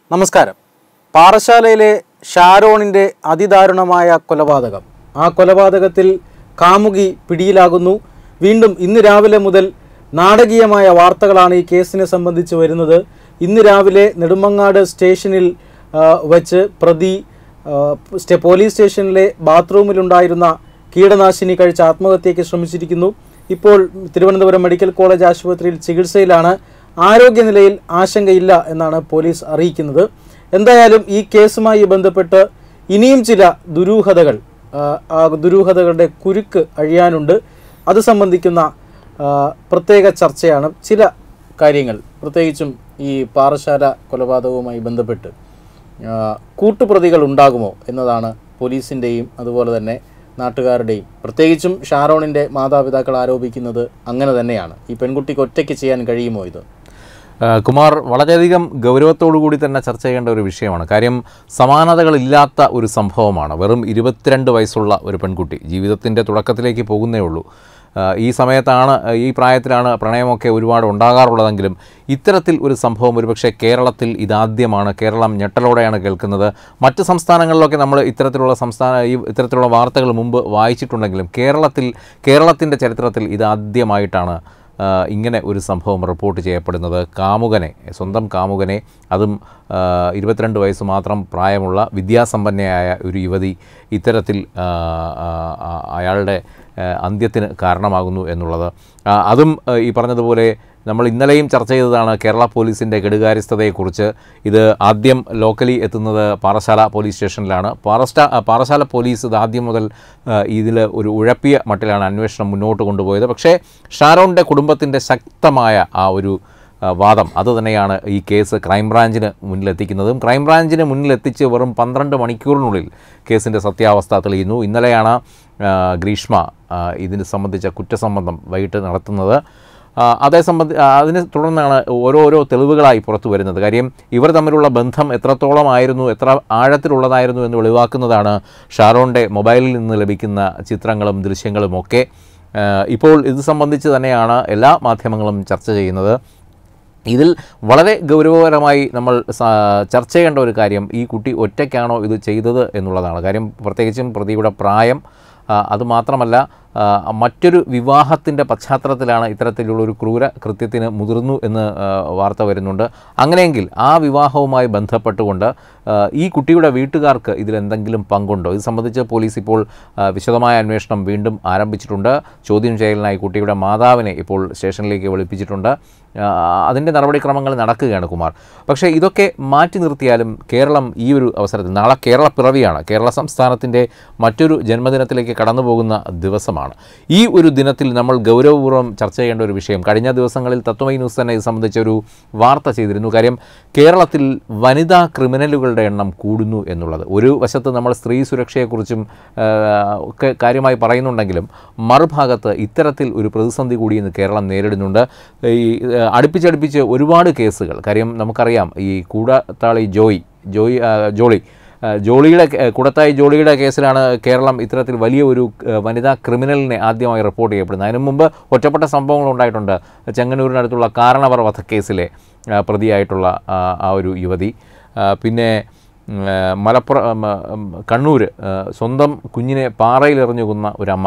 നമസ്കാരം പാറശാലയിലെ ഷാരോണിൻ്റെ അതിദാരുണമായ കൊലപാതകം ആ കൊലപാതകത്തിൽ കാമുകി പിടിയിലാകുന്നു വീണ്ടും ഇന്ന് രാവിലെ മുതൽ നാടകീയമായ വാർത്തകളാണ് ഈ കേസിനെ സംബന്ധിച്ച് വരുന്നത് ഇന്ന് രാവിലെ നെടുമങ്ങാട് സ്റ്റേഷനിൽ ആ, വച്ച് പ്രതി ആ, സ്റ്റേ- പോലീസ് സ്റ്റേഷനിലെ ബാത്റൂമിലുണ്ടായിരുന്ന കീടനാശിനി കഴിച്ച് ആത്മഹത്യയ്ക്ക് ശ്രമിച്ചിരിക്കുന്നു ഇപ്പോൾ തിരുവനന്തപുരം മെഡിക്കൽ കോളേജ് ആശുപത്രിയിൽ ചികിത്സയിലാണ് ആരോഗ്യനിലയിൽ ആശങ്കയില്ല എന്നാണ് പോലീസ് അറിയിക്കുന്നത് എന്തായാലും ഈ കേസുമായി ബന്ധപ്പെട്ട് ഇനിയും ചില ദുരൂഹതകൾ ആ, ആ ദുരൂഹതകളുടെ കുരുക്ക് അഴിയാനുണ്ട് അത് സംബന്ധിക്കുന്ന ആ, പ്രത്യേക ചർച്ചയാണ് ചില കാര്യങ്ങൾ പ്രത്യേകിച്ചും ഈ പാറശാല കൊലപാതകവുമായി ബന്ധപ്പെട്ട് ആ, കൂട്ടുപ്രതികൾ ഉണ്ടാകുമോ എന്നതാണ് പോലീസിൻ്റെയും അതുപോലെ തന്നെ നാട്ടുകാരുടെയും പ്രത്യേകിച്ചും ഷാരോണിൻ്റെ മാതാപിതാക്കൾ ആരോപിക്കുന്നത് അങ്ങനെ തന്നെയാണ് ഈ പെൺകുട്ടിക്ക് ഒറ്റയ്ക്ക് ചെയ്യാൻ കഴിയുമോ ഇത് ആ, കുമാർ വളരെയധികം ഗൗരവത്തോടു കൂടി തന്നെ ചർച്ച ചെയ്യേണ്ട ഒരു വിഷയമാണ് കാര്യം സമാനതകളില്ലാത്ത ഒരു സംഭവമാണ് വെറും ഇരുപത്തിരണ്ട് വയസ്സുള്ള ഒരു പെൺകുട്ടി ജീവിതത്തിൻ്റെ തുടക്കത്തിലേക്ക് പോകുന്നേ ഉള്ളൂ ആ, ഈ സമയത്താണ് ഈ പ്രായത്തിലാണ് പ്രണയമൊക്കെ ഒരുപാട് ഉണ്ടാകാറുള്ളതെങ്കിലും ഇത്തരത്തിൽ ഒരു സംഭവം ഒരുപക്ഷെ കേരളത്തിൽ ഇതാദ്യമാണ് കേരളം ഞെട്ടലോടെയാണ് കേൾക്കുന്നത് മറ്റ് സംസ്ഥാനങ്ങളിലൊക്കെ നമ്മൾ ഇത്തരത്തിലുള്ള സംസ്ഥാന ഈ ഇത്തരത്തിലുള്ള വാർത്തകൾ മുമ്പ് വായിച്ചിട്ടുണ്ടെങ്കിലും കേരളത്തിൽ കേരളത്തിൻ്റെ ചരിത്രത്തിൽ ഇതാദ്യമായിട്ടാണ് ആ, ഇങ്ങനെ ഒരു സംഭവം റിപ്പോർട്ട് ചെയ്യപ്പെടുന്നത് കാമുകനെ സ്വന്തം കാമുകനെ അതും ആ, ഇരുപത്തിരണ്ട് വയസ്സ് മാത്രം പ്രായമുള്ള വിദ്യാസമ്പന്നയായ ഒരു യുവതി ഇത്തരത്തിൽ ആ, ആ, ആ, അയാളുടെ ആ, അന്ത്യത്തിന് കാരണമാകുന്നു എന്നുള്ളത് ആ, അതും ആ, ഈ പറഞ്ഞതുപോലെ നമ്മൾ ഇന്നലെയും ചർച്ച ചെയ്തതാണ് കേരള പോലീസിൻ്റെ കെടുകാര്യസ്ഥതയെക്കുറിച്ച് ഇത് ആദ്യം ലോക്കലി എത്തുന്നത് പാറശാല പോലീസ് സ്റ്റേഷനിലാണ് പാറസ്റ്റ പാറശാല പോലീസ് ഇത് ആദ്യം മുതൽ ഇതിൽ ഒരു ഉഴപ്പിയ മട്ടിലാണ് അന്വേഷണം മുന്നോട്ട് കൊണ്ടുപോയത് പക്ഷേ ഷാരോണിൻ്റെ കുടുംബത്തിൻ്റെ ശക്തമായ ആ ഒരു ആ, വാദം അതുതന്നെയാണ് ഈ കേസ് ക്രൈംബ്രാഞ്ചിന് മുന്നിലെത്തിക്കുന്നതും ക്രൈംബ്രാഞ്ചിന് മുന്നിലെത്തിച്ച് വെറും പന്ത്രണ്ട് മണിക്കൂറിനുള്ളിൽ കേസിൻ്റെ സത്യാവസ്ഥ തെളിയുന്നു ഇന്നലെയാണ് ആ, ഗ്രീഷ്മ ആ, ഇതിന് സംബന്ധിച്ച കുറ്റസമ്മതം വൈകിട്ട് നടത്തുന്നത് ആ, അതേ സംബന്ധി ആ, അതിനെ തുടർന്നാണ് ഓരോരോ തെളിവുകളായി പുറത്തു വരുന്നത് കാര്യം ഇവർ തമ്മിലുള്ള ബന്ധം എത്രത്തോളമായിരുന്നു എത്ര ആഴത്തിലുള്ളതായിരുന്നു എന്ന് വെളിവാക്കുന്നതാണ് ഷാരോണിൻ്റെ മൊബൈലിൽ നിന്ന് ലഭിക്കുന്ന ചിത്രങ്ങളും ദൃശ്യങ്ങളും ഒക്കെ ആ, ഇപ്പോൾ ഇത് സംബന്ധിച്ച് തന്നെയാണ് എല്ലാ മാധ്യമങ്ങളും ചർച്ച ചെയ്യുന്നത് ഇതിൽ വളരെ ഗൗരവകരമായി നമ്മൾ സ- ചർച്ച ചെയ്യേണ്ട ഒരു കാര്യം ഈ കുട്ടി ഒറ്റയ്ക്കാണോ ഇത് ചെയ്തത് എന്നുള്ളതാണ് കാര്യം പ്രത്യേകിച്ചും പ്രതിയുടെ പ്രായം ആ, അതുമാത്രമല്ല ആ, മറ്റൊരു വിവാഹത്തിൻ്റെ പശ്ചാത്തലത്തിലാണ് ഇത്തരത്തിലുള്ള ഒരു ക്രൂര കൃത്യത്തിന് മുതിർന്നു എന്ന് ആ, വാർത്ത വരുന്നുണ്ട് അങ്ങനെയെങ്കിൽ ആ വിവാഹവുമായി ബന്ധപ്പെട്ടുകൊണ്ട് ആ, ഈ കുട്ടിയുടെ വീട്ടുകാർക്ക് ഇതിലെന്തെങ്കിലും പങ്കുണ്ടോ ഇത് സംബന്ധിച്ച് പോലീസ് ഇപ്പോൾ ആ, വിശദമായ അന്വേഷണം വീണ്ടും ആരംഭിച്ചിട്ടുണ്ട് ചോദ്യം ചെയ്യലിനായി കുട്ടിയുടെ മാതാവിനെ ഇപ്പോൾ സ്റ്റേഷനിലേക്ക് വിളിപ്പിച്ചിട്ടുണ്ട് ആ, അതിൻ്റെ നടപടിക്രമങ്ങൾ നടക്കുകയാണ് കുമാർ പക്ഷേ ഇതൊക്കെ മാറ്റി നിർത്തിയാലും കേരളം ഈ ഒരു അവസരത്തിൽ നാളെ കേരള പിറവിയാണ് കേരള സംസ്ഥാനത്തിൻ്റെ മറ്റൊരു ജന്മദിനത്തിലേക്ക് കടന്നു പോകുന്ന ദിവസമാണ് ഈ ഒരു ദിനത്തിൽ നമ്മൾ ഗൗരവപൂർവ്വം ചർച്ച ചെയ്യേണ്ട ഒരു വിഷയം കഴിഞ്ഞ ദിവസങ്ങളിൽ തത്വമൈ ന്യൂസ് തന്നെ ഇത് സംബന്ധിച്ചൊരു വാർത്ത ചെയ്തിരുന്നു കാര്യം കേരളത്തിൽ വനിതാ ക്രിമിനലുകളുടെ എണ്ണം കൂടുന്നു എന്നുള്ളത് ഒരു വശത്ത് നമ്മൾ സ്ത്രീ സുരക്ഷയെക്കുറിച്ചും ആ, ഒക്കെ കാര്യമായി പറയുന്നുണ്ടെങ്കിലും മറുഭാഗത്ത് ഇത്തരത്തിൽ ഒരു പ്രതിസന്ധി കൂടി ഇന്ന് കേരളം നേരിടുന്നുണ്ട് ഈ ആ, അടുപ്പിച്ചടുപ്പിച്ച് ഒരുപാട് കേസുകൾ കാര്യം നമുക്കറിയാം ഈ കൂടത്താളി ജോയി ജോയി ആ, ജോളി ആ, ജോളിയുടെ കേ- കൂടത്തായി ജോളിയുടെ കേസിലാണ് കേരളം ഇത്തരത്തിൽ വലിയ ഒരു ആ, വനിതാ ക്രിമിനലിനെ ആദ്യമായി റിപ്പോർട്ട് ചെയ്യപ്പെടുന്നത് അതിനു മുമ്പ് ഒറ്റപ്പെട്ട സംഭവങ്ങൾ ഉണ്ടായിട്ടുണ്ട് ചെങ്ങന്നൂരിനടുത്തുള്ള കാരണവർ വധക്കേസിലെ ആ, പ്രതിയായിട്ടുള്ള ആ, ആ ഒരു യുവതി ആ, പിന്നെ ഉം, ആ, മലപ്പുറം ഉം, ഉം, കണ്ണൂർ ആ, സ്വന്തം കുഞ്ഞിനെ പാറയിലെറിഞ്ഞു കൊന്ന ഒരമ്മ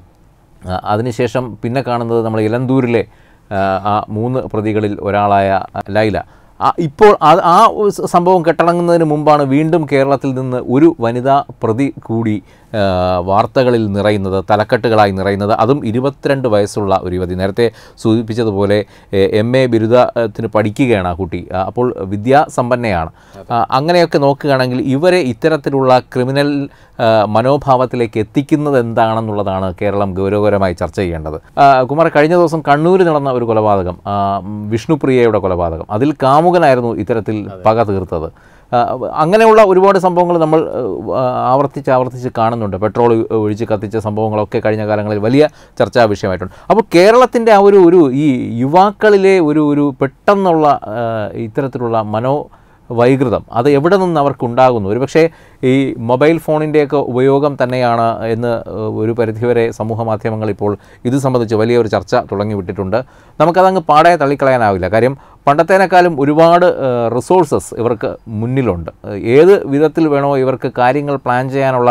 ആ, അതിനുശേഷം പിന്നെ കാണുന്നത് നമ്മൾ ഇലന്തൂരിലെ ആ, ആ മൂന്ന് പ്രതികളിൽ ഒരാളായ ആ, ലൈല ആ, ഇപ്പോൾ അത് ആ ഒരു സ- സംഭവം കെട്ടടങ്ങുന്നതിന് മുമ്പാണ് വീണ്ടും കേരളത്തിൽ നിന്ന് ഒരു വനിതാ പ്രതി കൂടി ആ, വാർത്തകളിൽ നിറയുന്നത് തലക്കെട്ടുകളായി നിറയുന്നത് അതും ഇരുപത്തിരണ്ട് വയസ്സുള്ള ഒരു യുവതി നേരത്തെ സൂചിപ്പിച്ചതുപോലെ എം എ ബിരുദത്തിന് പഠിക്കുകയാണ് ആ കുട്ടി ആ, അപ്പോൾ വിദ്യാസമ്പന്നയാണ് ആ, അങ്ങനെയൊക്കെ നോക്കുകയാണെങ്കിൽ ഇവരെ ഇത്തരത്തിലുള്ള ക്രിമിനൽ ആ, മനോഭാവത്തിലേക്ക് എത്തിക്കുന്നത് എന്താണെന്നുള്ളതാണ് കേരളം ഗൗരവകരമായി ചർച്ച ചെയ്യേണ്ടത് ആ, കുമാർ കഴിഞ്ഞ ദിവസം കണ്ണൂരിൽ നടന്ന ഒരു കൊലപാതകം ആ, ഉം, വിഷ്ണുപ്രിയയുടെ കൊലപാതകം അതിൽ കാമുകനായിരുന്നു ഇത്തരത്തിൽ പക തീർത്തത് ആ, അങ്ങനെയുള്ള ഒരുപാട് സംഭവങ്ങൾ നമ്മൾ ആ, ആവർത്തിച്ച് ആവർത്തിച്ച് കാണുന്നുണ്ട് പെട്രോൾ ഒഴിച്ച് കത്തിച്ച സംഭവങ്ങളൊക്കെ കഴിഞ്ഞ കാലങ്ങളിൽ വലിയ ചർച്ചാ വിഷയമായിട്ടുണ്ട് അപ്പോൾ കേരളത്തിൻ്റെ ആ ഒരു ഒരു ഈ യുവാക്കളിലെ ഒരു ഒരു പെട്ടെന്നുള്ള ആ, ഇത്തരത്തിലുള്ള മനോ വൈകൃതം അത് എവിടെ നിന്ന് അവർക്കുണ്ടാകുന്നു ഒരുപക്ഷേ ഈ മൊബൈൽ ഫോണിൻ്റെയൊക്കെ ഉപയോഗം തന്നെയാണ് എന്ന് ഏഹ്, ഒരു പരിധിവരെ സമൂഹ മാധ്യമങ്ങൾ ഇപ്പോൾ ഇത് സംബന്ധിച്ച് വലിയ ഒരു ചർച്ച തുടങ്ങി വിട്ടിട്ടുണ്ട് നമുക്കതങ്ങ് പാടെ തള്ളിക്കളയാനാവില്ല കാര്യം പണ്ടത്തേനേക്കാളും ഒരുപാട് റിസോഴ്സസ് ഇവർക്ക് മുന്നിലുണ്ട് ഏഹ് ഏത് വിധത്തിൽ വേണോ ഇവർക്ക് കാര്യങ്ങൾ പ്ലാൻ ചെയ്യാനുള്ള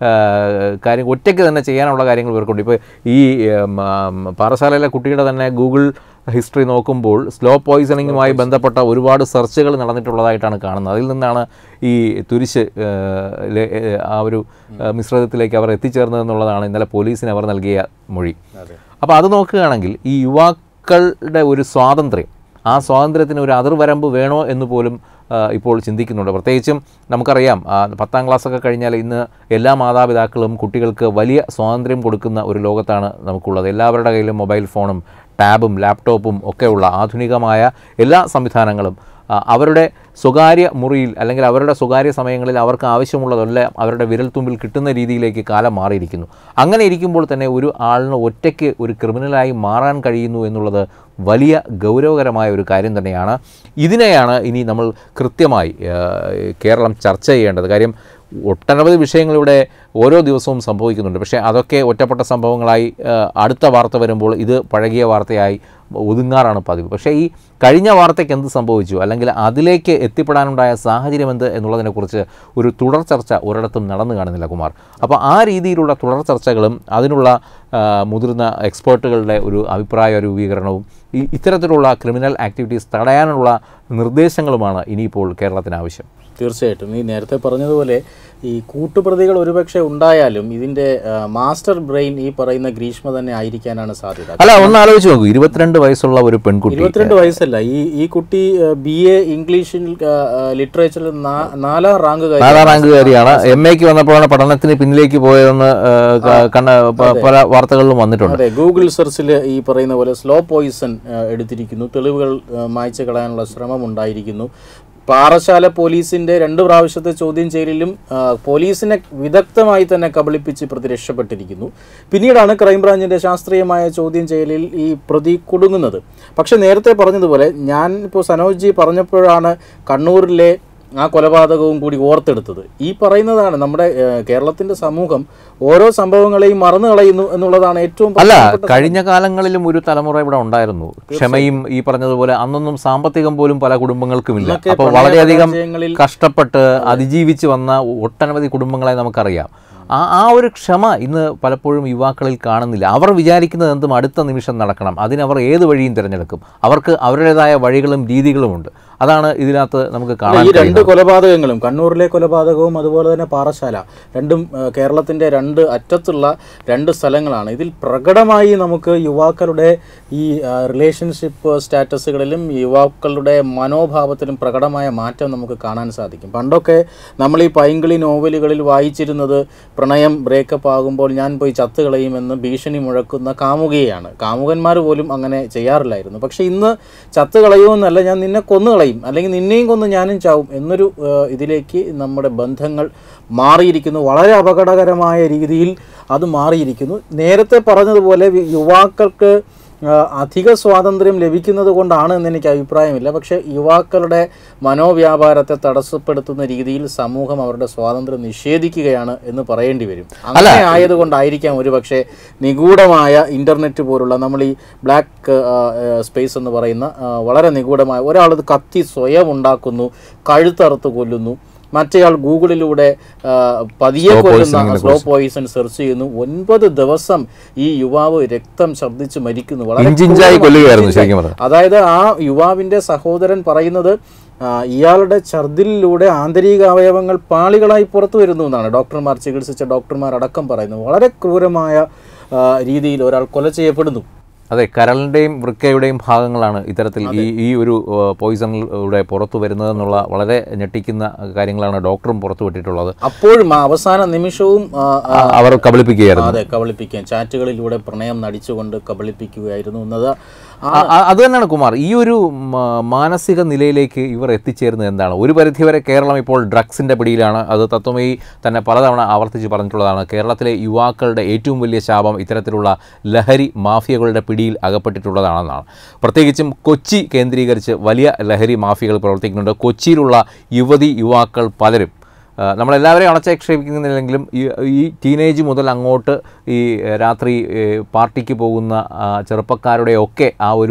ഏഹ് കാര്യം ഒറ്റയ്ക്ക് തന്നെ ചെയ്യാനുള്ള കാര്യങ്ങൾ ഇവർക്കുണ്ട് ഇപ്പോൾ ഈ ഉം, ഉം, പാറശാലയിലെ കുട്ടിയുടെ തന്നെ ഗൂഗിൾ ഹിസ്റ്ററി നോക്കുമ്പോൾ സ്ലോ പോയിസണിങ്ങുമായി ബന്ധപ്പെട്ട ഒരുപാട് സെർച്ചുകൾ നടന്നിട്ടുള്ളതായിട്ടാണ് കാണുന്നത് അതിൽ നിന്നാണ് ഈ തുരിശ് ഏഹ്, ലെ- ഏഹ്, ആ ഒരു ഏഹ്, മിശ്രിതത്തിലേക്ക് അവർ എത്തിച്ചേർന്നതെന്നുള്ളതാണ് ഇന്നലെ പോലീസിന് അവർ നൽകിയ മൊഴി അപ്പോൾ അത് നോക്കുകയാണെങ്കിൽ ഈ യുവാക്കളുടെ ഒരു സ്വാതന്ത്ര്യം ആ സ്വാതന്ത്ര്യത്തിന് ഒരു അതിർവരമ്പ് വേണോ എന്ന് പോലും ആ, ഇപ്പോൾ ചിന്തിക്കുന്നുണ്ട് പ്രത്യേകിച്ചും നമുക്കറിയാം ആ, പത്താം ക്ലാസ്സൊക്കെ കഴിഞ്ഞാൽ ഇന്ന് എല്ലാ മാതാപിതാക്കളും കുട്ടികൾക്ക് വലിയ സ്വാതന്ത്ര്യം കൊടുക്കുന്ന ഒരു ലോകത്താണ് നമുക്കുള്ളത് എല്ലാവരുടെ കയ്യിലും മൊബൈൽ ഫോണും ടാബും ലാപ്ടോപ്പും ഒക്കെയുള്ള ആധുനികമായ എല്ലാ സംവിധാനങ്ങളും ആ, അവരുടെ സ്വകാര്യ മുറിയിൽ അല്ലെങ്കിൽ അവരുടെ സ്വകാര്യ സമയങ്ങളിൽ അവർക്ക് ആവശ്യമുള്ളതെല്ലാം അവരുടെ വിരൽത്തുമ്പിൽ കിട്ടുന്ന രീതിയിലേക്ക് കാലം മാറിയിരിക്കുന്നു അങ്ങനെ ഇരിക്കുമ്പോൾ തന്നെ ഒരു ആളിന് ഒറ്റയ്ക്ക് ഒരു ക്രിമിനലായി മാറാൻ കഴിയുന്നു എന്നുള്ളത് വലിയ ഗൗരവകരമായ ഒരു കാര്യം തന്നെയാണ് ഇതിനെയാണ് ഇനി നമ്മൾ കൃത്യമായി ആ, കേരളം ചർച്ച ചെയ്യേണ്ടത് കാര്യം ഒട്ടനവധി വിഷയങ്ങൾ ഇവിടെ ഓരോ ദിവസവും സംഭവിക്കുന്നുണ്ട് പക്ഷേ അതൊക്കെ ഒറ്റപ്പെട്ട സംഭവങ്ങളായി ആ, അടുത്ത വാർത്ത വരുമ്പോൾ ഇത് പഴകിയ വാർത്തയായി ഒതുങ്ങാറാണ് പതിവ് പക്ഷേ ഈ കഴിഞ്ഞ വാർത്തയ്ക്ക് എന്ത് സംഭവിച്ചു അല്ലെങ്കിൽ അതിലേക്ക് എത്തിപ്പെടാനുണ്ടായ സാഹചര്യം എന്ത് എന്നുള്ളതിനെക്കുറിച്ച് ഒരു തുടർ ചർച്ച ഒരിടത്തും നടന്നു കാണുന്നില്ല കുമാർ അപ്പോൾ ആ രീതിയിലുള്ള തുടർ ചർച്ചകളും അതിനുള്ള ആ, മുതിർന്ന എക്സ്പേർട്ടുകളുടെ ഒരു അഭിപ്രായ രൂപീകരണവും ഈ ഇത്തരത്തിലുള്ള ക്രിമിനൽ ആക്ടിവിറ്റീസ് തടയാനുള്ള നിർദ്ദേശങ്ങളുമാണ് ഇനിയിപ്പോൾ കേരളത്തിന് ആവശ്യം തീർച്ചയായിട്ടും ഈ നേരത്തെ പറഞ്ഞതുപോലെ ഈ കൂട്ടുപ്രതികൾ ഒരുപക്ഷെ ഉണ്ടായാലും ഇതിന്റെ ആ, മാസ്റ്റർ ബ്രെയിൻ ഈ പറയുന്ന ഗ്രീഷ്മ തന്നെ ആയിരിക്കാനാണ് സാധ്യത അല്ല ഒന്ന് ആലോചിച്ച് നോക്കൂ ഇരുപത്തിരണ്ട് വയസ്സുള്ള ഒരു പെൺകുട്ടി ഇരുപത്തിരണ്ട് വയസ്സല്ല ഈ ഈ കുട്ടി ബി എ ഇംഗ്ലീഷിൽ ലിറ്ററേച്ചറിൽ നാലാം റാങ്ക് കയറി നാലാം റാങ്കുകാരിയാണ് എം എക്ക് വന്നപ്പോഴാണ് പഠനത്തിന് പിന്നിലേക്ക് പോയതെന്ന് ആ, ക- കണ്ട പ- പല വാർത്തകളിലും വന്നിട്ടുണ്ട് അതെ ഗൂഗിൾ സെർച്ചിൽ ഈ പറയുന്ന പോലെ സ്ലോ പോയിസൺ എടുത്തിരിക്കുന്നു തെളിവുകൾ ആ, മായ്ച്ചു കളയാനുള്ള ശ്രമം ഉണ്ടായിരിക്കുന്നു പാറശാല പോലീസിന്റെ രണ്ട് പ്രാവശ്യത്തെ ചോദ്യം ചെയ്യലിലും ആ, പോലീസിനെ വിദഗ്ധമായി തന്നെ കബളിപ്പിച്ച് പ്രതി രക്ഷപ്പെട്ടിരിക്കുന്നു പിന്നീടാണ് ക്രൈംബ്രാഞ്ചിന്റെ ശാസ്ത്രീയമായ ചോദ്യം ചെയ്യലിൽ ഈ പ്രതി കുടുങ്ങുന്നത് പക്ഷെ നേരത്തെ പറഞ്ഞതുപോലെ ഞാൻ ഇപ്പോൾ സനോജ് ജി പറഞ്ഞപ്പോഴാണ് കണ്ണൂരിലെ ആ കൊലപാതകവും കൂടി ഓർത്തെടുത്തത് ഈ പറയുന്നതാണ് നമ്മുടെ ഏഹ്, കേരളത്തിന്റെ സമൂഹം ഓരോ സംഭവങ്ങളെയും മറന്നു കളയുന്നു എന്നുള്ളതാണ് ഏറ്റവും അല്ല പ്രധാനപ്പെട്ട കഴിഞ്ഞ കാലങ്ങളിലും ഒരു തലമുറ ഇവിടെ ഉണ്ടായിരുന്നു ക്ഷമയും ഈ പറഞ്ഞതുപോലെ അന്നൊന്നും സാമ്പത്തികം പോലും പല കുടുംബങ്ങൾക്കുമില്ല ഇന്നൊക്കെ അപ്പോൾ പ്രണയ വളരെയധികം പരാജയങ്ങളിൽ- കഷ്ടപ്പെട്ട് അതിജീവിച്ച് വന്ന ഒട്ടനവധി കുടുംബങ്ങളെ നമുക്കറിയാം ആ ആ ഒരു ക്ഷമ ഇന്ന് പലപ്പോഴും യുവാക്കളിൽ കാണുന്നില്ല അവർ വിചാരിക്കുന്നത് എന്തും അടുത്ത നിമിഷം നടക്കണം അതിനവർ ഏത് വഴിയും തിരഞ്ഞെടുക്കും അവർക്ക് അവരുടേതായ വഴികളും രീതികളുമുണ്ട് അതാണ് ഇതിനകത്ത് നമുക്ക് കാണാൻ ഈ രണ്ട് കഴിയുന്നത് കൊലപാതകങ്ങളും കണ്ണൂരിലെ കൊലപാതകവും അതുപോലെ തന്നെ പാറശാല രണ്ടും ഏഹ്, കേരളത്തിന്റെ രണ്ട് അറ്റത്തുള്ള രണ്ട് സ്ഥലങ്ങളാണ് ഇതിൽ പ്രകടമായി നമുക്ക് യുവാക്കളുടെ ഈ റിലേഷൻഷിപ്പ് സ്റ്റാറ്റസുകളിലും യുവാക്കളുടെ മനോഭാവത്തിലും പ്രകടമായ മാറ്റം നമുക്ക് കാണാൻ സാധിക്കും പണ്ടൊക്കെ നമ്മൾ ഈ പൈങ്കിളി നോവലുകളിൽ വായിച്ചിരുന്നത് പ്രണയം ബ്രേക്കപ്പ് ആകുമ്പോൾ ഞാൻ പോയി ചത്തുകളയുമെന്ന് ഭീഷണി മുഴക്കുന്ന കാമുകയാണ് കാമുകന്മാർ പോലും അങ്ങനെ ചെയ്യാറില്ലായിരുന്നു പക്ഷെ ഇന്ന് ചത്തുകളയുമെന്നല്ല ഞാൻ നിന്നെ കൊന്നുകളയും അല്ലെങ്കിൽ നിന്നെയും കൊന്ന് ഞാനും ചാവും എന്നൊരു ഏഹ്, ഇതിലേക്ക് നമ്മുടെ ബന്ധങ്ങൾ മാറിയിരിക്കുന്നു വളരെ അപകടകരമായ രീതിയിൽ അത് മാറിയിരിക്കുന്നു നേരത്തെ പറഞ്ഞതുപോലെ വി- യുവാക്കൾക്ക് ആ, അധിക സ്വാതന്ത്ര്യം ലഭിക്കുന്നത് കൊണ്ടാണ് എന്ന് എനിക്ക് അഭിപ്രായമില്ല പക്ഷേ യുവാക്കളുടെ മനോവ്യാപാരത്തെ തടസ്സപ്പെടുത്തുന്ന രീതിയിൽ സമൂഹം അവരുടെ സ്വാതന്ത്ര്യം നിഷേധിക്കുകയാണ് എന്ന് പറയേണ്ടി വരും അങ്ങനെ ആയതുകൊണ്ടായിരിക്കാം ഒരു പക്ഷേ നിഗൂഢമായ ഇൻ്റർനെറ്റ് പോലുള്ള നമ്മൾ ഈ ബ്ലാക്ക് സ്പേസ് എന്ന് പറയുന്ന ആ, വളരെ നിഗൂഢമായ ഒരാളത് കത്തി സ്വയം ഉണ്ടാക്കുന്നു കഴുത്തറുത്ത് കൊല്ലുന്നു മറ്റേയാൾ ഗൂഗിളിലൂടെ ആ, പതിയെ കൊല്ലുന്ന സ്ലോ പോയിസൺ സെർച്ച് ചെയ്യുന്നു ഒൻപത് ദിവസം ഈ യുവാവ് രക്തം ഛർദ്ദിച്ച് മരിക്കുന്നു വളരെ ഇഞ്ചിഞ്ചായി ക്രൂരമായി. കൊല്ലുകയായിരുന്നു ഇഞ്ചിഞ്ചായി. ശരിക്കും പറഞ്ഞാൽ അതായത് ആ യുവാവിന്റെ സഹോദരൻ പറയുന്നത് ആ, ഇയാളുടെ ഛർദിലിലൂടെ ആന്തരിക അവയവങ്ങൾ പാളികളായി പുറത്തു വരുന്നു എന്നാണ് ഡോക്ടർമാർ ചികിത്സിച്ച ഡോക്ടർമാർ അടക്കം പറയുന്നത് വളരെ ക്രൂരമായ ആ, രീതിയിൽ ഒരാൾ കൊല ചെയ്യപ്പെടുന്നു അതെ കരളിൻ്റെയും വൃക്കയുടെയും ഭാഗങ്ങളാണ് ഇത്തരത്തിൽ ഈ ഈ ഒരു പോയിസണിലൂടെ പുറത്തു വരുന്നതെന്നുള്ള വളരെ ഞെട്ടിക്കുന്ന കാര്യങ്ങളാണ് ഡോക്ടറും പുറത്തുവിട്ടിട്ടുള്ളത് അപ്പോഴും ആ അവസാന നിമിഷവും ആ, ആ, ആ, അവർ കബളിപ്പിക്കുകയായിരുന്നു അതെ കബളിപ്പിക്കാൻ ചാറ്റുകളിലൂടെ പ്രണയം നടിച്ചുകൊണ്ട് കബളിപ്പിക്കുകയായിരുന്നു എന്നത് ആ ആ- ആ- അത് തന്നെയാണ് കുമാർ ഈ ഒരു മ- മാനസിക നിലയിലേക്ക് ഇവർ എത്തിച്ചേരുന്നത് എന്താണ് ഒരു പരിധിവരെ കേരളം ഇപ്പോൾ ഡ്രഗ്സിൻ്റെ പിടിയിലാണ് അത് തത്വമയി തന്നെ പലതവണ ആവർത്തിച്ച് പറഞ്ഞിട്ടുള്ളതാണ് കേരളത്തിലെ യുവാക്കളുടെ ഏറ്റവും വലിയ ശാപം ഇത്തരത്തിലുള്ള ലഹരി മാഫിയകളുടെ പിടിയിൽ അകപ്പെട്ടിട്ടുള്ളതാണെന്നാണ് പ്രത്യേകിച്ചും കൊച്ചി കേന്ദ്രീകരിച്ച് വലിയ ലഹരി മാഫിയകൾ പ്രവർത്തിക്കുന്നുണ്ട് കൊച്ചിയിലുള്ള യുവതി യുവാക്കൾ പലരും ആ, നമ്മളെല്ലാവരെയും അണച്ചേക്ഷേപിക്കുന്നില്ലെങ്കിലും ഈ ഈ ടീനേജ് മുതൽ അങ്ങോട്ട് ഈ ഏ, രാത്രി ഏ, പാർട്ടിക്ക് പോകുന്ന ആ, ചെറുപ്പക്കാരുടെയൊക്കെ ആ ഒരു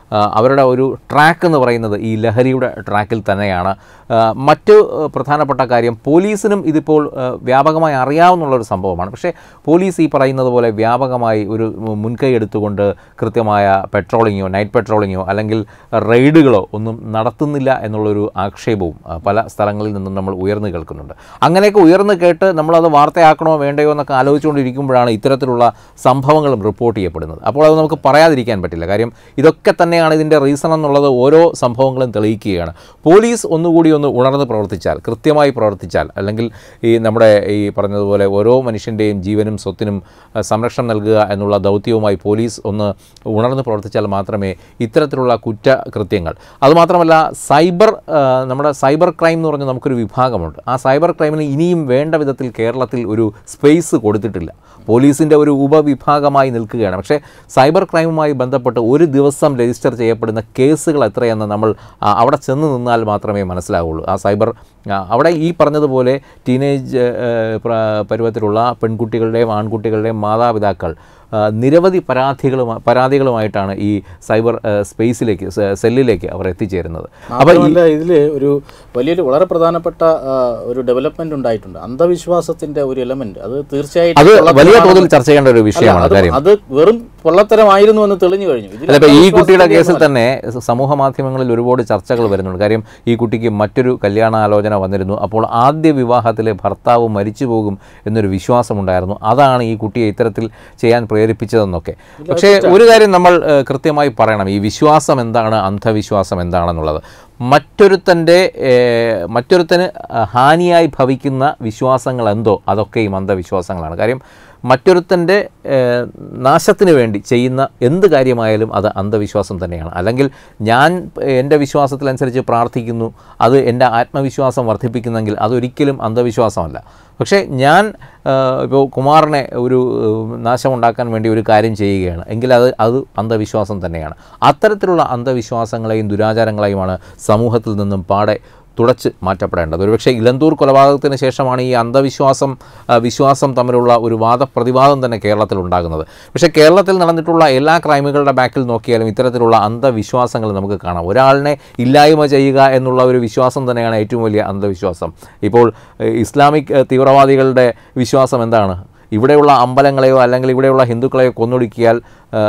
ആ, അവരുടെ ഒരു ട്രാക്ക് എന്ന് പറയുന്നത് ഈ ലഹരിയുടെ ട്രാക്കിൽ തന്നെയാണ് ആ, മറ്റ് ആ, പ്രധാനപ്പെട്ട കാര്യം പോലീസിനും ഇതിപ്പോൾ ആ, വ്യാപകമായി അറിയാവുന്ന ഒരു സംഭവമാണ് പക്ഷേ പോലീസ് ഈ പറയുന്നത് പോലെ വ്യാപകമായി ഒരു മുൻകൈ എടുത്തുകൊണ്ട് കൃത്യമായ പെട്രോളിങ്ങോ നൈറ്റ് പെട്രോളിങ്ങോ അല്ലെങ്കിൽ റെയ്ഡുകളോ ഒന്നും നടത്തുന്നില്ല എന്നുള്ളൊരു ആക്ഷേപവും ആ, പല സ്ഥലങ്ങളിൽ നിന്നും നമ്മൾ ഉയർന്നു കേൾക്കുന്നുണ്ട് അങ്ങനെയൊക്കെ ഉയർന്നു കേട്ട് നമ്മളത് വാർത്തയാക്കണോ വേണ്ടയോ എന്നൊക്കെ ആലോചിച്ചുകൊണ്ടിരിക്കുമ്പോഴാണ് ഇത്തരത്തിലുള്ള സംഭവങ്ങളും റിപ്പോർട്ട് ചെയ്യപ്പെടുന്നത് അപ്പോൾ അത് നമുക്ക് പറയാതിരിക്കാൻ പറ്റില്ല കാര്യം ഇതൊക്കെ തന്നെയാണ് ഇതിൻ്റെ റീസൺ എന്നുള്ളത് ഓരോ സംഭവങ്ങളും തെളിയിക്കുകയാണ് പോലീസ് ഒന്നുകൂടി ഒന്ന് ഉണർന്ന് പ്രവർത്തിച്ചാൽ കൃത്യമായി പ്രവർത്തിച്ചാൽ അല്ലെങ്കിൽ ഈ നമ്മുടെ ഈ പറഞ്ഞതുപോലെ ഓരോ മനുഷ്യൻ്റെയും ജീവനും സ്വത്തിനും ആ, സംരക്ഷണം നൽകുക എന്നുള്ള ദൗത്യവുമായി പോലീസ് ഒന്ന് ഉണർന്ന് പ്രവർത്തിച്ചാൽ മാത്രമേ ഇത്തരത്തിലുള്ള കുറ്റകൃത്യങ്ങൾ അതുമാത്രമല്ല സൈബർ ആ, നമ്മുടെ സൈബർ ക്രൈം എന്ന് പറഞ്ഞ നമുക്കൊരു വിഭാഗമുണ്ട് ആ സൈബർ ക്രൈമിന് ഇനിയും വേണ്ട വിധത്തിൽ കേരളത്തിൽ ഒരു സ്പേസ് കൊടുത്തിട്ടില്ല പോലീസിൻ്റെ ഒരു ഉപവിഭാഗമായി നിൽക്കുകയാണ് പക്ഷേ സൈബർ ക്രൈമുമായി ബന്ധപ്പെട്ട് ഒരു ദിവസം രജിസ്റ്റർ ചെയ്യപ്പെടുന്ന കേസുകൾ എത്രയെന്ന് നമ്മൾ ആ, അവിടെ ചെന്ന് നിന്നാൽ മാത്രമേ മനസ്സിലാവുള്ളൂ ആ സൈബർ ആ, അവിടെ ഈ പറഞ്ഞതുപോലെ ടീനേജ് പരുവത്തിലുള്ള പെൺകുട്ടികളുടെയും ആൺകുട്ടികളുടെയും മാതാപിതാക്കൾ ആ, നിരവധി പരാതികളുമായി പരാതികളുമായിട്ടാണ് ഈ സൈബർ ആ, സ്പേസിലേക്ക് സെ- സെല്ലിലേക്ക് അവർ എത്തിച്ചേരുന്നത് അപ്പോൾ ഈ മാത്രമല്ല ഇതിൽ ഒരു വലിയൊരു വളരെ പ്രധാനപ്പെട്ട ആ, ഒരു ഡെവലപ്മെന്റ് ഉണ്ടായിട്ടുണ്ട് അന്ധവിശ്വാസത്തിന്റെ ഒരു എലമെന്റ് അത് തീർച്ചയായിട്ടും അത് വലിയ പൊള്ളത്തരമാണ്. തോതിൽ ചർച്ച ചെയ്യേണ്ട ഒരു അല്ല, വിഷയമാണ് അത് കാര്യം അത് വെറും പൊള്ളത്തരമായിരുന്നു എന്ന് തെളിഞ്ഞു കഴിഞ്ഞു ഇതിൽ അല്ല ഇപ്പോൾ ഈ കുട്ടിയുടെ അന്ധവിശ്വാസത്തിന്റെ കേസിൽ തന്നെ സമൂഹ മാധ്യമങ്ങളിൽ ഒരുപാട് ചർച്ചകൾ വരുന്നുണ്ട് കാര്യം ഈ കുട്ടിക്ക് മറ്റൊരു കല്യാണാലോചന വന്നിരുന്നു അപ്പോൾ ആദ്യ വിവാഹത്തിലെ ഭർത്താവ് മരിച്ചു പോകും എന്നൊരു വിശ്വാസമുണ്ടായിരുന്നു അതാണ് ഈ കുട്ടിയെ ഇത്തരത്തിൽ ചെയ്യാൻ പ്രേരിപ്പിച്ചതെന്നൊക്കെ പക്ഷേ ഒരു കാര്യം നമ്മൾ ഏഹ്, കൃത്യമായി പറയണം ഈ വിശ്വാസം എന്താണ് അന്ധവിശ്വാസം എന്താണെന്നുള്ളത് മറ്റൊരുത്തൻ്റെ ഏഹ്, മറ്റൊരുത്തന് ഹാനിയായി ഭവിക്കുന്ന വിശ്വാസങ്ങൾ എന്തോ അതൊക്കെയും അന്ധവിശ്വാസങ്ങളാണ് കാര്യം മറ്റൊരുത്തൻ്റെ ഏഹ്, നാശത്തിന് വേണ്ടി ചെയ്യുന്ന എന്ത് കാര്യമായാലും അത് അന്ധവിശ്വാസം തന്നെയാണ് അല്ലെങ്കിൽ ഞാൻ എൻ്റെ വിശ്വാസത്തിനനുസരിച്ച് പ്രാർത്ഥിക്കുന്നു അത് എൻ്റെ ആത്മവിശ്വാസം വർദ്ധിപ്പിക്കുന്നെങ്കിൽ അതൊരിക്കലും അന്ധവിശ്വാസമല്ല പക്ഷേ ഞാൻ ഏഹ്, ഇപ്പോൾ കുമാറിനെ ഒരു ഏഹ്, നാശമുണ്ടാക്കാൻ വേണ്ടി ഒരു കാര്യം ചെയ്യുകയാണ് എങ്കിൽ അത് അത് അന്ധവിശ്വാസം തന്നെയാണ് അത്തരത്തിലുള്ള അന്ധവിശ്വാസങ്ങളെയും ദുരാചാരങ്ങളെയുമാണ് സമൂഹത്തിൽ നിന്നും പാടെ തുടച്ച് മാറ്റപ്പെടേണ്ടത് ഒരുപക്ഷെ ഇലന്തൂർ കൊലപാതകത്തിന് ശേഷമാണ് ഈ അന്ധവിശ്വാസം ആ, വിശ്വാസം തമ്മിലുള്ള ഒരു വാദപ്രതിവാദം തന്നെ കേരളത്തിൽ ഉണ്ടാകുന്നത് പക്ഷേ കേരളത്തിൽ നടന്നിട്ടുള്ള എല്ലാ ക്രൈമുകളുടെ ബാക്കിൽ നോക്കിയാലും ഇത്തരത്തിലുള്ള അന്ധവിശ്വാസങ്ങൾ നമുക്ക് കാണാം ഒരാളിനെ ഇല്ലായ്മ ചെയ്യുക എന്നുള്ള ഒരു വിശ്വാസം തന്നെയാണ് ഏറ്റവും വലിയ അന്ധവിശ്വാസം ഇപ്പോൾ ഏഹ്, ഇസ്ലാമിക് ഏഹ്, തീവ്രവാദികളുടെ വിശ്വാസം എന്താണ് ഇവിടെയുള്ള അമ്പലങ്ങളെയോ അല്ലെങ്കിൽ ഇവിടെയുള്ള ഹിന്ദുക്കളെയോ കൊന്നൊടുക്കിയാൽ ആ,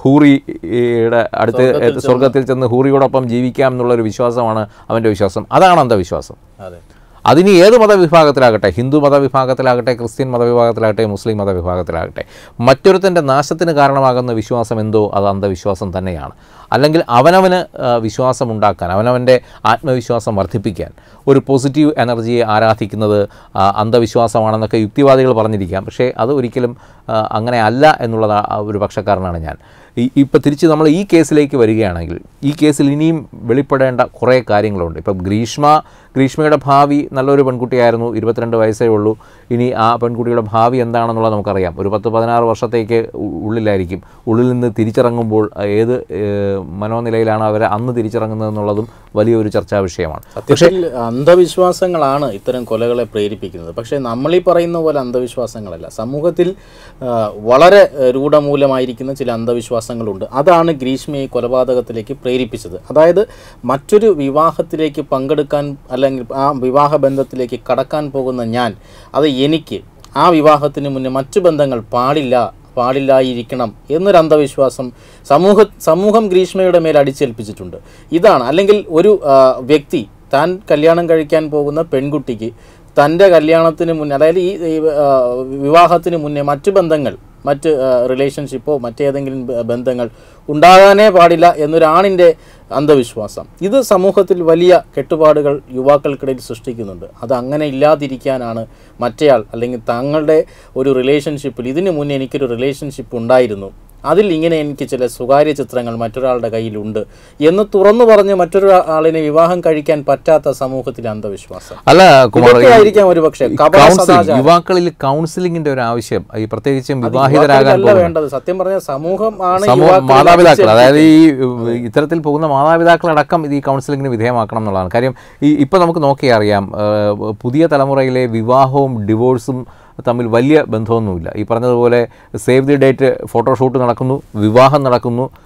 ഹൂറിയുടെ അടുത്ത് സ്വർഗത്തിൽ ചെന്ന് ഹൂറിയോടൊപ്പം ജീവിക്കാം എന്നുള്ളൊരു വിശ്വാസമാണ് അവൻ്റെ വിശ്വാസം അതാണ് അന്ധവിശ്വാസം അതെ അതിന് ഏത് മതവിഭാഗത്തിലാകട്ടെ ഹിന്ദു മതവിഭാഗത്തിലാകട്ടെ ക്രിസ്ത്യൻ മതവിഭാഗത്തിലാകട്ടെ മുസ്ലിം മതവിഭാഗത്തിലാകട്ടെ മറ്റൊരുത്തൻ്റെ നാശത്തിന് കാരണമാകുന്ന വിശ്വാസം എന്തോ അത് അന്ധവിശ്വാസം തന്നെയാണ് അല്ലെങ്കിൽ അവനവന് ആ, വിശ്വാസമുണ്ടാക്കാൻ അവനവൻ്റെ ആത്മവിശ്വാസം വർദ്ധിപ്പിക്കാൻ ഒരു പോസിറ്റീവ് എനർജിയെ ആരാധിക്കുന്നത് ആ, അന്ധവിശ്വാസമാണെന്നൊക്കെ യുക്തിവാദികൾ പറഞ്ഞിരിക്കാം പക്ഷേ അത് ഒരിക്കലും ആ, അങ്ങനെ അല്ല എന്നുള്ള ഒരു പക്ഷക്കാരനാണ് ഞാൻ ഈ ഇപ്പോൾ തിരിച്ച് നമ്മൾ ഈ കേസിലേക്ക് വരികയാണെങ്കിൽ ഈ കേസിൽ ഇനിയും വെളിപ്പെടേണ്ട കുറേ കാര്യങ്ങളുണ്ട് ഇപ്പം ഗ്രീഷ്മ ഗ്രീഷ്മയുടെ ഭാവി നല്ലൊരു പെൺകുട്ടിയായിരുന്നു ഇരുപത്തിരണ്ട് വയസ്സേ ഉള്ളൂ ഇനി ആ പെൺകുട്ടിയുടെ ഭാവി എന്താണെന്നുള്ളത് നമുക്കറിയാം ഒരു പത്ത് പതിനാറ് വർഷത്തേക്ക് ഉ- ഉള്ളിലായിരിക്കും ഉള്ളിൽ നിന്ന് തിരിച്ചിറങ്ങുമ്പോൾ ഏത് ഏഹ്, മനോനിലയിലാണ് അവർ അന്ന് തിരിച്ചിറങ്ങുന്നതെന്നുള്ളതും വലിയൊരു ചർച്ചാ വിഷയമാണ് സത്യത്തിൽ അന്ധവിശ്വാസങ്ങളാണ് ഇത്തരം കൊലകളെ പ്രേരിപ്പിക്കുന്നത് പക്ഷേ നമ്മൾ ഈ പറയുന്ന പോലെ അന്ധവിശ്വാസങ്ങളല്ല സമൂഹത്തിൽ ആ, വളരെ ആ, രൂഢമൂലമായിരിക്കുന്ന ചില അന്ധവിശ്വാസങ്ങളുണ്ട് അതാണ് ഗ്രീഷ്മയെ ഈ കൊലപാതകത്തിലേക്ക് പ്രേരിപ്പിച്ചത് അതായത് മറ്റൊരു വിവാഹത്തിലേക്ക് പങ്കെടുക്കാൻ അല്ലെങ്കിൽ ആ വിവാഹ ബന്ധത്തിലേക്ക് കടക്കാൻ പോകുന്ന ഞാൻ അത് എനിക്ക് ആ വിവാഹത്തിന് മുന്നേ മറ്റു ബന്ധങ്ങൾ പാടില്ല പാടില്ലായിരിക്കണം എന്നൊരു അന്ധവിശ്വാസം സമൂഹ സമൂഹം ഗ്രീഷ്മയുടെ മേൽ അടിച്ചേൽപ്പിച്ചിട്ടുണ്ട് ഇതാണ് അല്ലെങ്കിൽ ഒരു ആ, വ്യക്തി താൻ കല്യാണം കഴിക്കാൻ പോകുന്ന പെൺകുട്ടിക്ക് തൻ്റെ കല്യാണത്തിന് മുന്നേ അതായത് ഈ ഈ, ആ, വിവാഹത്തിന് മുന്നേ മറ്റു ബന്ധങ്ങൾ മറ്റ് റിലേഷൻഷിപ്പോ മറ്റേതെങ്കിലും ബ- ബന്ധങ്ങൾ ഉണ്ടാകാനേ പാടില്ല എന്നൊരാണിൻ്റെ അന്ധവിശ്വാസം ഇത് സമൂഹത്തിൽ വലിയ കെട്ടുപാടുകൾ യുവാക്കൾക്കിടയിൽ സൃഷ്ടിക്കുന്നുണ്ട് അത് അങ്ങനെ ഇല്ലാതിരിക്കാനാണ് മറ്റേയാൾ അല്ലെങ്കിൽ തങ്ങളുടെ ഒരു റിലേഷൻഷിപ്പിൽ ഇതിനു മുന്നേ എനിക്കൊരു റിലേഷൻഷിപ്പ് ഉണ്ടായിരുന്നു അതിൽ ഇങ്ങനെ എനിക്ക് ചില സ്വകാര്യ ചിത്രങ്ങൾ മറ്റൊരാളുടെ കയ്യിലുണ്ട് എന്ന് തുറന്നു പറഞ്ഞ് മറ്റൊരു ആളിനെ വിവാഹം കഴിക്കാൻ പറ്റാത്ത സമൂഹത്തിലെ അന്ധവിശ്വാസം അല്ല കുമാർ ഇതൊക്കെ ആയിരിക്കാം ഒരു പക്ഷേ കൗൺസിലിംഗ് യുവാക്കളിൽ കൗൺസിലിംഗിന്റെ ഒരു ആവശ്യം ഈ പ്രത്യേകിച്ചും വിവാഹിതരാകാൻ അല്ല വേണ്ടത് സത്യം പറഞ്ഞ സമൂഹം ആണ് സമൂഹ യുവാക്കളെ മാതാപിതാക്കൾ അടിച്ചേൽപ്പിക്കുന്നത്. അതായത് ഈ ഉ, ഇത്തരത്തിൽ പോകുന്ന മാതാപിതാക്കളടക്കം ഇത് ഈ കൗൺസിലിങ്ങിന് വിധേയമാക്കണം എന്നുള്ളതാണ് കാര്യം ഈ ഇപ്പം നമുക്ക് നോക്കിയാൽ അറിയാം ഏഹ്, പുതിയ തലമുറയിലെ വിവാഹവും ഡിവോഴ്സും തമ്മിൽ വലിയ ബന്ധമൊന്നുമില്ല ഈ പറഞ്ഞതുപോലെ സേവ് ദി ഡേറ്റ് ഫോട്ടോഷൂട്ട് നടക്കുന്നു വിവാഹം നടക്കുന്നു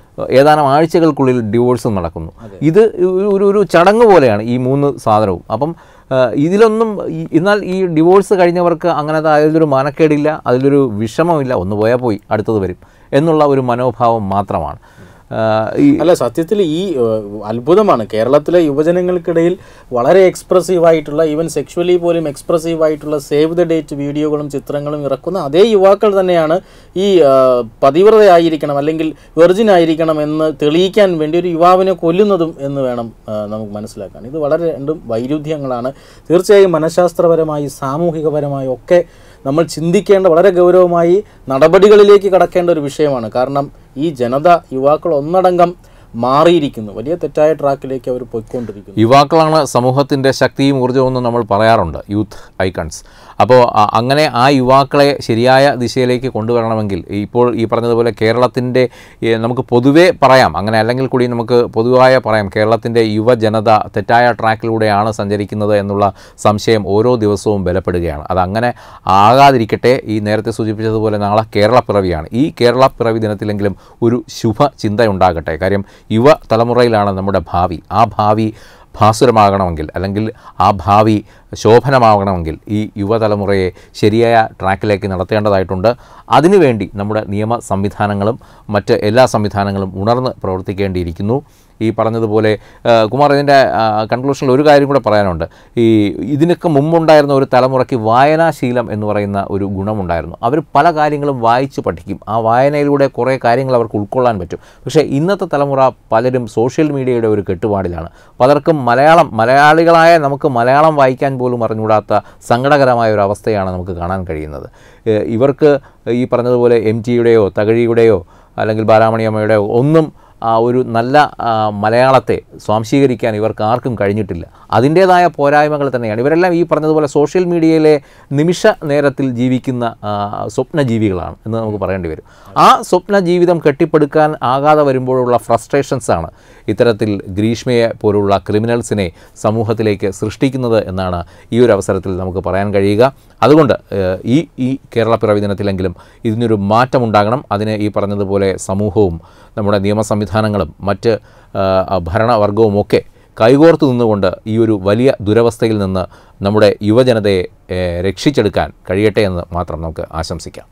ഏതാനും ആഴ്ചകൾക്കുള്ളിൽ ഡിവോഴ്സും നടക്കുന്നു ഇത് ഒരു ഒരു- ഒരു ചടങ്ങ് പോലെയാണ് ഈ മൂന്ന് സാധനവും അപ്പം ആ, ഇതിലൊന്നും ഈ- എന്നാൽ ഈ ഡിവോഴ്സ് കഴിഞ്ഞവർക്ക് അങ്ങനത്തെ അതിലൊരു മാനക്കേടില്ല അതിലൊരു വിഷമമില്ല ഒന്ന് പോയാൽ പോയി അടുത്തത് വരും എന്നുള്ള ഒരു മനോഭാവം മാത്രമാണ് ആ, ഈ അല്ല സത്യത്തിൽ ഈ ഏഹ്, അത്ഭുതമാണ് കേരളത്തിലെ യുവജനങ്ങൾക്കിടയിൽ വളരെ എക്സ്പ്രസീവ് ആയിട്ടുള്ള ഈവൻ സെക്ഷുവലി പോലും എക്സ്പ്രസീവ് ആയിട്ടുള്ള സേവ് ദ ഡേറ്റ് വീഡിയോകളും ചിത്രങ്ങളും ഇറക്കുന്ന അതേ യുവാക്കൾ തന്നെയാണ് ഈ ഏഹ്, പതിവ്രതയായിരിക്കണം അല്ലെങ്കിൽ വെർജിൻ ആയിരിക്കണം എന്ന് തെളിയിക്കാൻ വേണ്ടി ഒരു യുവാവിനെ കൊല്ലുന്നതും എന്ന് വേണം ഏഹ്, നമുക്ക് മനസ്സിലാക്കാൻ ഇത് വളരെ രണ്ടും വൈരുദ്ധ്യങ്ങളാണ് തീർച്ചയായും മനഃശാസ്ത്രപരമായി സാമൂഹികപരമായി ഒക്കെ നമ്മൾ ചിന്തിക്കേണ്ട വളരെ ഗൗരവമായി നടപടികളിലേക്ക് കടക്കേണ്ട ഒരു വിഷയമാണ് കാരണം ഈ ജനത യുവാക്കൾ ഒന്നടങ്കം മാറിയിരിക്കുന്നു വലിയ തെറ്റായ ട്രാക്കിലേക്ക് അവർ പോയിക്കൊണ്ടിരിക്കുന്നു യുവാക്കളാണ് സമൂഹത്തിൻ്റെ ശക്തിയും ഊർജ്ജവും എന്ന് നമ്മൾ പറയാറുണ്ട് യൂത്ത് ഐക്കൺസ് അപ്പോൾ അ- അങ്ങനെ ആ യുവാക്കളെ ശരിയായ ദിശയിലേക്ക് കൊണ്ടുവരണമെങ്കിൽ ഇപ്പോൾ ഈ പറഞ്ഞതുപോലെ കേരളത്തിൻ്റെ ഏ, നമുക്ക് പൊതുവേ പറയാം അങ്ങനെ അല്ലെങ്കിൽ കൂടി നമുക്ക് പൊതുവായ പറയാം കേരളത്തിൻ്റെ യുവജനത തെറ്റായ ട്രാക്കിലൂടെയാണ് സഞ്ചരിക്കുന്നത് എന്നുള്ള സംശയം ഓരോ ദിവസവും ബലപ്പെടുകയാണ് അതങ്ങനെ ആകാതിരിക്കട്ടെ ഈ നേരത്തെ സൂചിപ്പിച്ചതുപോലെ നാളെ കേരളപ്പിറവിയാണ് ഈ കേരളപ്പിറവി ദിനത്തിലെങ്കിലും ഒരു ശുഭ ചിന്തയുണ്ടാകട്ടെ കാര്യം യുവ തലമുറയിലാണ് നമ്മുടെ ഭാവി ആ ഭാവി ഭാസുരമാകണമെങ്കിൽ അല്ലെങ്കിൽ ആ ഭാവി ശോഭനമാകണമെങ്കിൽ ഈ യുവതലമുറയെ ശരിയായ ട്രാക്കിലേക്ക് നടത്തേണ്ടതായിട്ടുണ്ട് അതിനുവേണ്ടി നമ്മുടെ നിയമ സംവിധാനങ്ങളും മറ്റ് എല്ലാ സംവിധാനങ്ങളും ഉണർന്ന് പ്രവർത്തിക്കേണ്ടിയിരിക്കുന്നു ഈ പറഞ്ഞതുപോലെ ആ, കുമാർ ഇതിൻ്റെ കൺക്ലൂഷനിൽ ഒരു കാര്യം കൂടെ പറയാനുണ്ട് ഈ ഇതിനൊക്കെ മുമ്പുണ്ടായിരുന്ന ഒരു തലമുറയ്ക്ക് വായനാശീലം എന്ന് പറയുന്ന ഒരു ഗുണമുണ്ടായിരുന്നു അവർ പല കാര്യങ്ങളും വായിച്ച് പഠിക്കും ആ വായനയിലൂടെ കുറേ കാര്യങ്ങൾ അവർക്ക് ഉൾക്കൊള്ളാൻ പറ്റും പക്ഷേ ഇന്നത്തെ തലമുറ പലരും സോഷ്യൽ മീഡിയയുടെ ഒരു കെട്ടുപാടിലാണ് പലർക്കും മലയാളം മലയാളികളായ നമുക്ക് മലയാളം വായിക്കാൻ പോലും അറിഞ്ഞുകൂടാത്ത സങ്കടകരമായ ഒരു അവസ്ഥയാണ് നമുക്ക് കാണാൻ കഴിയുന്നത് ഏഹ് ഇവർക്ക് ഈ പറഞ്ഞതുപോലെ എം ടിയുടെയോ തകഴിയുടെയോ അല്ലെങ്കിൽ ബാലാമണിയമ്മയുടെയോ ഒന്നും ആ ഒരു നല്ല ആ, മലയാളത്തെ സ്വാംശീകരിക്കാൻ ഇവർക്ക് ആർക്കും കഴിഞ്ഞിട്ടില്ല അതിൻ്റേതായ പോരായ്മകൾ തന്നെയാണ് ഇവരെല്ലാം ഈ പറഞ്ഞതുപോലെ സോഷ്യൽ മീഡിയയിലെ നിമിഷ നേരത്തിൽ ജീവിക്കുന്ന ആ, സ്വപ്നജീവികളാണ് എന്ന് നമുക്ക് പറയേണ്ടി വരും ആ സ്വപ്ന ജീവിതം കെട്ടിപ്പടുക്കാൻ ആകാതെ വരുമ്പോഴുള്ള ഫ്രസ്ട്രേഷൻസ് ആണ് ഇത്തരത്തിൽ ഗ്രീഷ്മയെ പോലുള്ള ക്രിമിനൽസിനെ സമൂഹത്തിലേക്ക് സൃഷ്ടിക്കുന്നത് എന്നാണ് ഈ ഒരു അവസരത്തിൽ നമുക്ക് പറയാൻ കഴിയുക അതുകൊണ്ട് ഏഹ്, ഈ ഈ കേരളപ്പിറവി ദിനത്തിലെങ്കിലും ഇതിനൊരു മാറ്റമുണ്ടാകണം അതിന് ഈ പറഞ്ഞതുപോലെ സമൂഹവും നമ്മുടെ നിയമ സംവിധാനങ്ങളും മറ്റ് ആ, ഭരണവർഗവും ഒക്കെ കൈകോർത്ത് നിന്നുകൊണ്ട് ഈ ഒരു വലിയ ദുരവസ്ഥയിൽ നിന്ന് നമ്മുടെ യുവജനതയെ ഏഹ്, രക്ഷിച്ചെടുക്കാൻ കഴിയട്ടെ എന്ന് മാത്രം നമുക്ക് ആശംസിക്കാം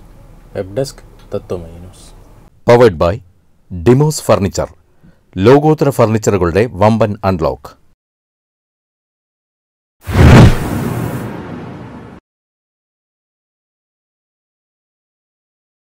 web desk Tatwamayi news powered by Demos furniture ലോകോത്തര ഫർണിച്ചറുകളുടെ വമ്പൻ അൺലോക്ക്